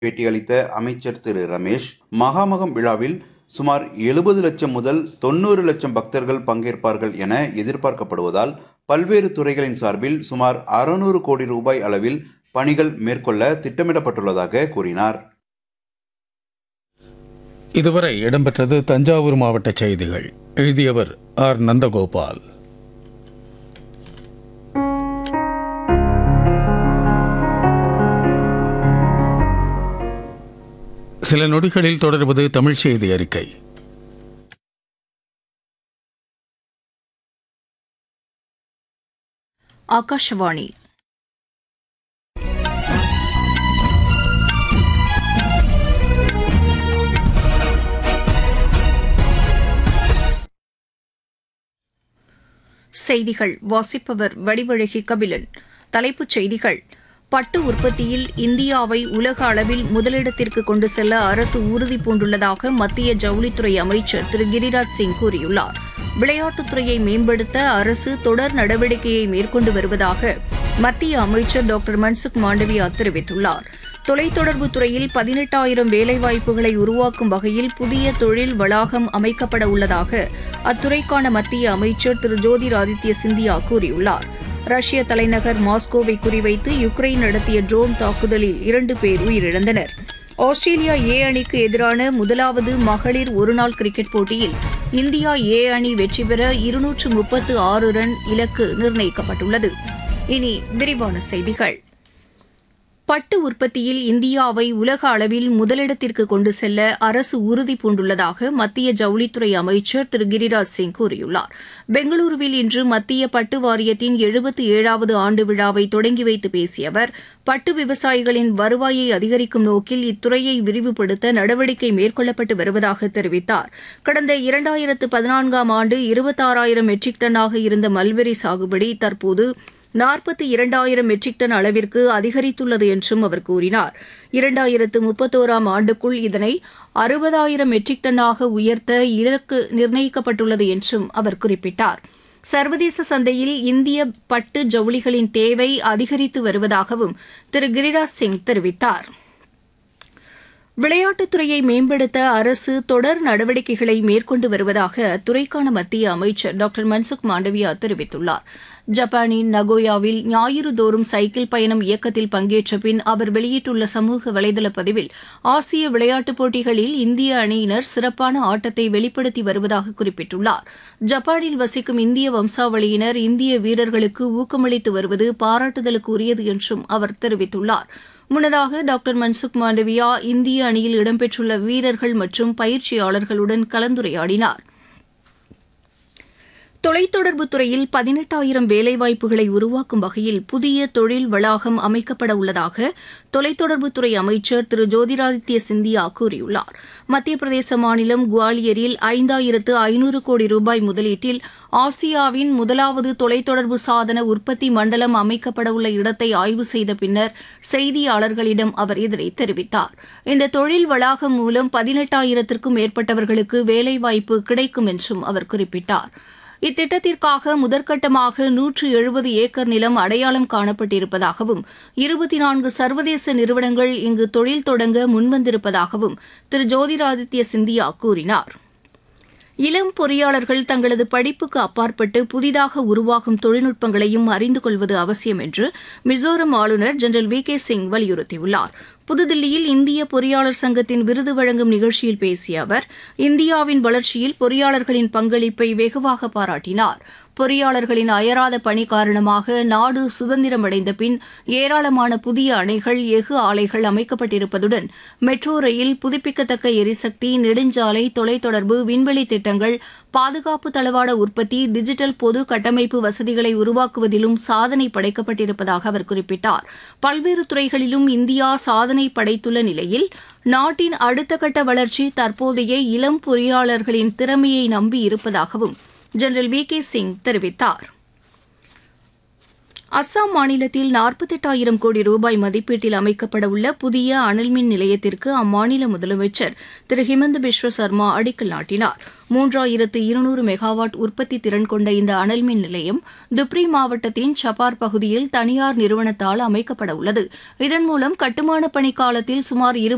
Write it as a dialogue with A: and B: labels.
A: பேட்டியளித்த அமைச்சர் திரு ரமேஷ் மகாமகம் விழாவில் சுமார் எழுபது லட்சம் முதல் தொண்ணூறு லட்சம் பக்தர்கள் பங்கேற்பார்கள் என எதிர்பார்க்கப்படுவதால் பல்வேறு துறைகளின் சார்பில் சுமார் அறுநூறு கோடி ரூபாய் அளவில் பணிகள் மேற்கொள்ள திட்டமிடப்பட்டுள்ளதாக கூறினார்
B: இதுவரை இடம்பெற்றது தஞ்சாவூர் மாவட்ட செய்திகள் எழுதியவர் ஆர் நந்தகோபால் சில நொடிகளில் தொடர்வது தமிழ் செய்தி அறிக்கை
C: ಆಕಾಶವಾಣಿ செய்திகள் வாசிப்பவர் வடிவழகி கபிலன் தலைப்புச் செய்திகள் பட்டு உற்பத்தியில் இந்தியாவை உலக அளவில் முதலிடத்திற்கு கொண்டு செல்ல அரசு உறுதி பூண்டுள்ளதாக மத்திய ஜவுளித்துறை அமைச்சர் திரு கிரிராஜ் சிங் கூறியுள்ளார் விளையாட்டுத்துறையை மேம்படுத்த அரசு தொடர் நடவடிக்கையை மேற்கொண்டு வருவதாக மத்திய அமைச்சர் டாக்டர் மன்சுக் மாண்டவியா தெரிவித்துள்ளார் தொலைத்தொடர்பு துறையில் பதினெட்டாயிரம் வேலைவாய்ப்புகளை உருவாக்கும் வகையில் புதிய தொழில் வளாகம் அமைக்கப்பட உள்ளதாக அத்துறைக்கான மத்திய அமைச்சர் திரு ஜோதிராதித்ய சிந்தியா கூறியுள்ளார் ரஷ்ய தலைநகர் மாஸ்கோவை குறிவைத்து யுக்ரைன் நடத்திய ட்ரோன் தாக்குதலில் இரண்டு பேர் உயிரிழந்தனர் ஆஸ்திரேலியா ஏ அணிக்கு எதிரான முதலாவது மகளிர் ஒருநாள் கிரிக்கெட் போட்டியில் இந்தியா ஏ அணி வெற்றி பெற இருநூற்று முப்பத்து ஆறு ரன் இலக்கு நிர்ணயிக்கப்பட்டுள்ளது இனி விரிவான செய்திகள் பட்டு உற்பத்தியில் இந்தியாவை உலக அளவில் முதலிடத்திற்கு கொண்டு செல்ல அரசு உறுதி பூண்டுள்ளதாக மத்திய ஜவுளித்துறை அமைச்சர் திரு கிரிராஜ் சிங் கூறியுள்ளார் பெங்களூருவில் இன்று மத்திய பட்டு வாரியத்தின் எழுபத்தி ஏழாவது ஆண்டு விழாவை தொடங்கி வைத்து பேசிய அவர் பட்டு விவசாயிகளின் வருவாயை அதிகரிக்கும் நோக்கில் இத்துறையை விரிவுபடுத்த நடவடிக்கை மேற்கொள்ளப்பட்டு வருவதாக தெரிவித்தார் கடந்த இரண்டாயிரத்து பதினான்காம் ஆண்டு இருபத்தாறாயிரம் மெட்ரிக் டன்னாக இருந்த மல்பெரி சாகுபடி தற்போது நாற்பத்தி இரண்டாயிரம் மெட்ரிக் டன் அளவிற்கு அதிகரித்துள்ளது என்றும் அவர் கூறினார் இரண்டாயிரத்து முப்பத்தோராம் ஆண்டுக்குள் இதனை அறுபதாயிரம் மெட்ரிக் டன்னாக உயர்த்த இலக்கு நிர்ணயிக்கப்பட்டுள்ளது என்றும் அவர் குறிப்பிட்டார் சர்வதேச சந்தையில் இந்திய பட்டு ஜவுளிகளின் தேவை அதிகரித்து வருவதாகவும் திரு கிரிராஜ் சிங் தெரிவித்தார் விளையாட்டுத்துறையை மேம்படுத்த அரசு தொடர் நடவடிக்கைகளை மேற்கொண்டு வருவதாக அத்துறைக்கான மத்திய அமைச்சர் டாக்டர் மன்சுக் மாண்டவியா தெரிவித்துள்ளார் ஜப்பானின் நகோயாவில் ஞாயிறு தோறும் சைக்கிள் பயணம் இயக்கத்தில் பங்கேற்ற பின் அவர் வெளியிட்டுள்ள சமூக வலைதள பதிவில் ஆசிய விளையாட்டுப் போட்டிகளில் இந்திய அணியினர் சிறப்பான ஆட்டத்தை வெளிப்படுத்தி வருவதாக குறிப்பிட்டுள்ளார் ஜப்பானில் வசிக்கும் இந்திய வம்சாவளியினர் இந்திய வீரர்களுக்கு ஊக்கமளித்து வருவது பாராட்டுதலுக்கு உரியது என்றும் அவர் தெரிவித்துள்ளார் முன்னதாக டாக்டர் மன்சுக் மாண்டவியா இந்திய அணியில் இடம்பெற்றுள்ள வீரர்கள் மற்றும் பயிற்சியாளர்களுடன் கலந்துரையாடினார் தொலைத்தொடர்பு துறையில் பதினெட்டாயிரம் வேலைவாய்ப்புகளை உருவாக்கும் வகையில் புதிய தொழில் வளாகம் அமைக்கப்பட உள்ளதாக தொலைத்தொடர்புத்துறை அமைச்சர் திரு ஜோதிராதித்ய சிந்தியா கூறியுள்ளார் மத்திய பிரதேச மாநிலம் குவாலியரில் ஐந்தாயிரத்து ஐநூறு கோடி ரூபாய் முதலீட்டில் ஆசியாவின் முதலாவது தொலைத்தொடர்பு சாதன உற்பத்தி மண்டலம் அமைக்கப்பட உள்ள இடத்தை ஆய்வு செய்த பின்னர் செய்தியாளர்களிடம் அவர் இதனை தெரிவித்தார் இந்த தொழில் வளாகம் மூலம் பதினெட்டாயிரத்திற்கும் மேற்பட்டவர்களுக்கு வேலைவாய்ப்பு கிடைக்கும் என்றும் அவர் குறிப்பிட்டார் இத்திட்டத்திற்காக முதற்கட்டமாக நூற்று எழுபது ஏக்கர் நிலம் அடையாளம் காணப்பட்டிருப்பதாகவும் இருபத்தி நான்கு சர்வதேச நிறுவனங்கள் இங்கு தொழில் தொடங்க முன்வந்திருப்பதாகவும் திரு ஜோதிராதித்ய சிந்தியா கூறினார் இளம் பொறியாளர்கள் தங்களது படிப்புக்கு அப்பாற்பட்டு புதிதாக உருவாகும் தொழில்நுட்பங்களையும் அறிந்து கொள்வது அவசியம் என்று மிசோரம் ஆளுநர் ஜெனரல் வி கே சிங் வலியுறுத்தியுள்ளார் புதுதில்லியில் இந்திய பொறியாளர் சங்கத்தின் விருது வழங்கும் நிகழ்ச்சியில் பேசிய அவர் இந்தியாவின் வளர்ச்சியில் பொறியாளர்களின் பங்களிப்பை வெகுவாக பாராட்டினார் பொறியாளர்களின் அயராத பணி காரணமாக நாடு சுதந்திரமடைந்த பின் ஏராளமான புதிய அணைகள் எஃகு ஆலைகள் அமைக்கப்பட்டிருப்பதுடன் மெட்ரோ ரயில் புதுப்பிக்கத்தக்க எரிசக்தி நெடுஞ்சாலை தொலைத்தொடர்பு விண்வெளி திட்டங்கள் பாதுகாப்பு தளவாட உற்பத்தி டிஜிட்டல் பொது கட்டமைப்பு வசதிகளை உருவாக்குவதிலும் சாதனை படைக்கப்பட்டிருப்பதாக அவர் குறிப்பிட்டார் பல்வேறு துறைகளிலும் இந்தியா சாதனை படைத்துள்ள நிலையில் நாட்டின் அடுத்த கட்ட வளர்ச்சி தற்போதைய இளம் பொறியாளர்களின் திறமையை நம்பி இருப்பதாகவும் ஜெனரல் வி கே சிங் தெரிவித்தார் அஸ்ஸாம் மாநிலத்தில் நாற்பத்தெட்டாயிரம் கோடி ரூபாய் மதிப்பீட்டில் அமைக்கப்பட உள்ள புதிய அனல்மின் நிலையத்திற்கு அம்மாநில முதலமைச்சர் திரு ஹிமந்த பிஸ்வ சர்மா அடிக்கல் நாட்டினார் மூன்றாயிரத்து இருநூறு மெகாவாட் உற்பத்தி திறன் கொண்ட இந்த அனல்மின் நிலையம் துப்ரி மாவட்டத்தின் சபார் பகுதியில் தனியார் நிறுவனத்தால் அமைக்கப்பட உள்ளது இதன் மூலம் கட்டுமான பணி காலத்தில் சுமார்